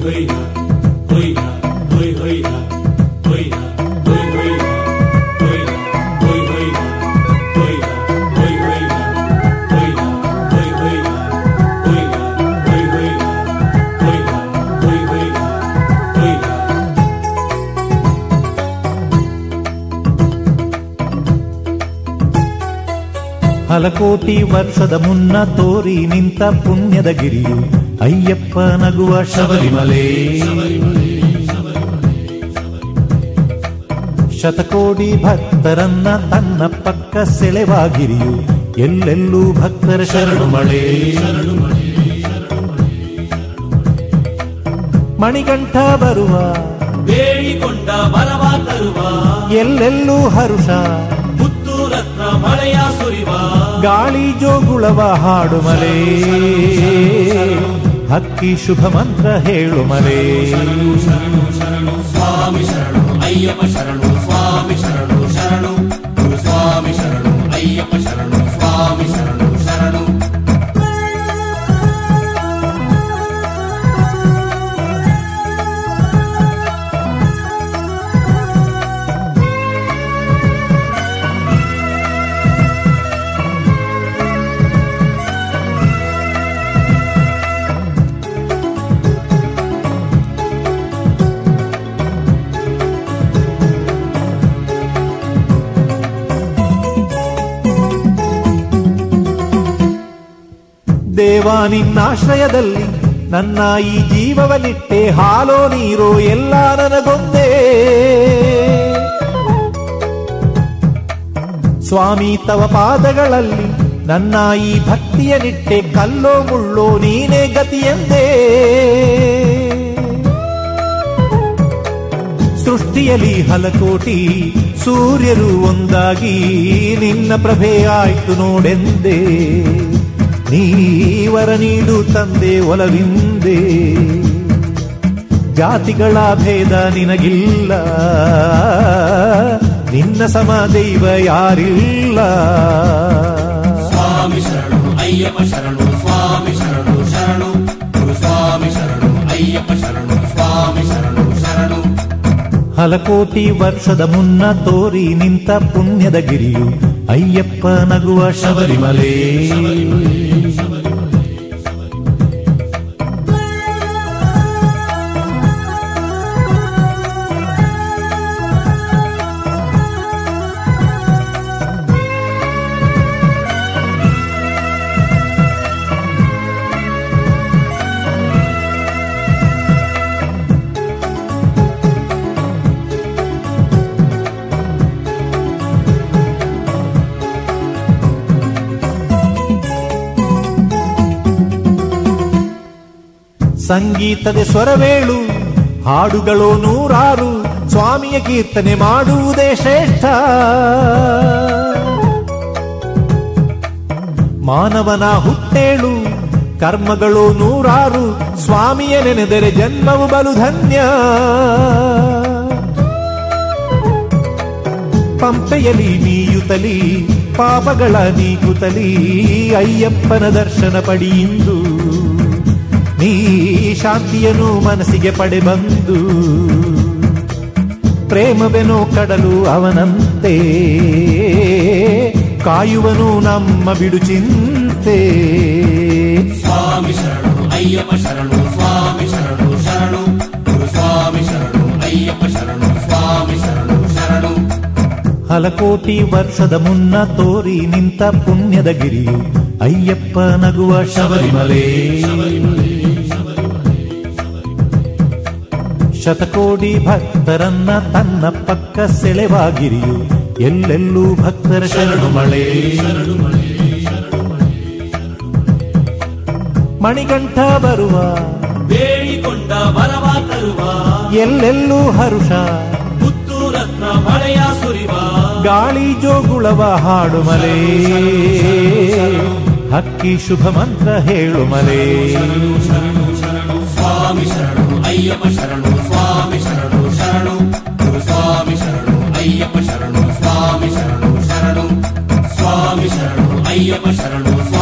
ಹಲಕೋಟಿ ವರ್ಷದ ಮುನ್ನ ತೋರಿ ನಿಂತ ಪುಣ್ಯದ ಗಿರಿಯು ಅಯ್ಯಪ್ಪ ನಗುವ ಶಬರಿಮಲೆ ಶತಕೋಟಿ ಭಕ್ತರನ್ನ ತನ್ನ ಪಕ್ಕ ಸೆಳೆವಾಗಿರಿಯು ಎಲ್ಲೆಲ್ಲೂ ಭಕ್ತರ ಶರಣು ಮಳೆ ಮಣಿಕಂಠ ಬರುವ ಬೇಡಿಕೊಂಡ ಬರವ ತರುವ ಎಲ್ಲೆಲ್ಲೂ ಹರುಷ ಮುತ್ತು ರತ್ನ ಮಳೆಯ ಸುರಿವ ಗಾಳಿ ಜೋಗುಳವ ಹಾಡು ಮಲೆ ಹಕ್ಕಿ ಶುಭ ಮಂತ್ರ ಹೇಳು ಮಲೆ ಸ್ವಾಮಿ ಶರಣು ಅಯ್ಯಪ್ಪ ಶರಣು ಸ್ವಾಮಿ ಶರಣು ಶರಣು ಗುರು ಸ್ವಾಮಿ ಶರಣು ಅಯ್ಯಪ್ಪ ಶರಣು ಸ್ವಾಮಿ ಶರಣು ಶರಣು ದೇವಾ ನಿನ್ನಾಶ್ರಯದಲ್ಲಿ ನನ್ನ ಈ ಜೀವವನಿಟ್ಟೆ ಹಾಲೋ ನೀರೋ ಎಲ್ಲ ನನಗೊಂದೇ ಸ್ವಾಮಿ ತವ ಪಾದಗಳಲ್ಲಿ ನನ್ನ ಈ ಭಕ್ತಿಯ ನಿಟ್ಟೆ ಕಲ್ಲೋ ಮುಳ್ಳೋ ನೀನೇ ಗತಿಯೆಂದೇ ಸೃಷ್ಟಿಯಲ್ಲಿ ಹಲಕೋಟಿ ಸೂರ್ಯರು ಒಂದಾಗಿ ನಿನ್ನ ಪ್ರಭೆ ಆಯ್ತು ನೋಡೆಂದೇ ನೀವರ ನೀಡು ತಂದೆ ಒಲವಿಂದೆ ಜಾತಿಗಳ ಭೇದ ನಿನಗಿಲ್ಲ ನಿನ್ನ ಸಮ ದೈವ ಯಾರಿಲ್ಲ ಸ್ವಾಮಿ ಶರಣು ಅಯ್ಯಪ್ಪ ಶರಣು ಸ್ವಾಮಿ ಶರಣು ಶರಣು ಗುರು ಸ್ವಾಮಿ ಶರಣು ಅಯ್ಯಪ್ಪ ಶರಣು ಸ್ವಾಮಿ ಶರಣು ಶರಣು ಹಲಕೋಟಿ ವರ್ಷದ ಮುನ್ನ ತೋರಿ ನಿಂತ ಪುಣ್ಯದ ಗಿರಿಯು ಅಯ್ಯಪ್ಪ ನಗುವ ಶಬರಿಮಲೆ ಸಂಗೀತದ ಸ್ವರವೇಳು ಹಾಡುಗಳು ನೂರಾರು ಸ್ವಾಮಿಯ ಕೀರ್ತನೆ ಮಾಡುವುದೇ ಶ್ರೇಷ್ಠ ಮಾನವನ ಹುಟ್ಟೇಳು ಕರ್ಮಗಳು ನೂರಾರು ಸ್ವಾಮಿಯ ನೆನೆದರೆ ಜನ್ಮವು ಬಲು ಧನ್ಯ ಪಂಪೆಯಲಿ ನೀಯುತ್ತಲಿ ಪಾಪಗಳ ನೀಗುತ್ತಲಿ ಅಯ್ಯಪ್ಪನ ದರ್ಶನ ಪಡಿಯಿಂದು ನೀ ಶಾಂತಿಯನ್ನು ಮನಸ್ಸಿಗೆ ಪಡೆ ಬಂದು ಪ್ರೇಮವೆನೋ ಕಡಲು ಅವನಂತೆ ಕಾಯುವನು ನಮ್ಮ ಬಿಡು ಚಿಂತೆ ಸ್ವಾಮಿ ಶರಣು ಅಯ್ಯಪ್ಪ ಶರಣು ಸ್ವಾಮಿ ಶರಣು ಶರಣು ಗುರು ಸ್ವಾಮಿ ಶರಣು ಅಯ್ಯಪ್ಪ ಶರಣು ಸ್ವಾಮಿ ಶರಣು ಶರಣು ಹಲಕೋಟಿ ವರ್ಷದ ಮುನ್ನ ತೋರಿ ನಿಂತ ಪುಣ್ಯದ ಗಿರಿಯು ಅಯ್ಯಪ್ಪ ನಗುವ ಶಬರಿಮಲೆ ಶತಕೋಟಿ ಭಕ್ತರನ್ನ ತನ್ನ ಪಕ್ಕ ಸೆಳೆವಾಗಿರಿಯು ಎಲ್ಲೆಲ್ಲೂ ಭಕ್ತರ ಶರಣು ಮಳೆ ಮಣಿಕಂಠ ಬರುವ ಬೇಡಿಕೊಂಡ ಬರವ ತರುವ ಎಲ್ಲೆಲ್ಲೂ ಹರುಷ ಮುತ್ತು ರತ್ನ ಮಳೆಯ ಸುರಿವ ಗಾಳಿ ಜೋಗುಳವ ಹಾಡು ಮಲೆ ಹಕ್ಕಿ ಶುಭ ಮಂತ್ರ ಹೇಳು ಮಲೆ ಸ್ವಾಮಿ ಶರಣು ಅಯ್ಯಪ್ಪ ಶರಣು ಸ್ವಾಮಿ ಶರಣು ಶರಣು ಗುರು ಸ್ವಾಮಿ ಶರಣು ಅಯ್ಯಪ್ಪ ಶರಣು ಸ್ವಾಮಿ ಶರಣು ಶರಣು ಸ್ವಾಮಿ ಶರಣು ಅಯ್ಯಪ್ಪ ಶರಣು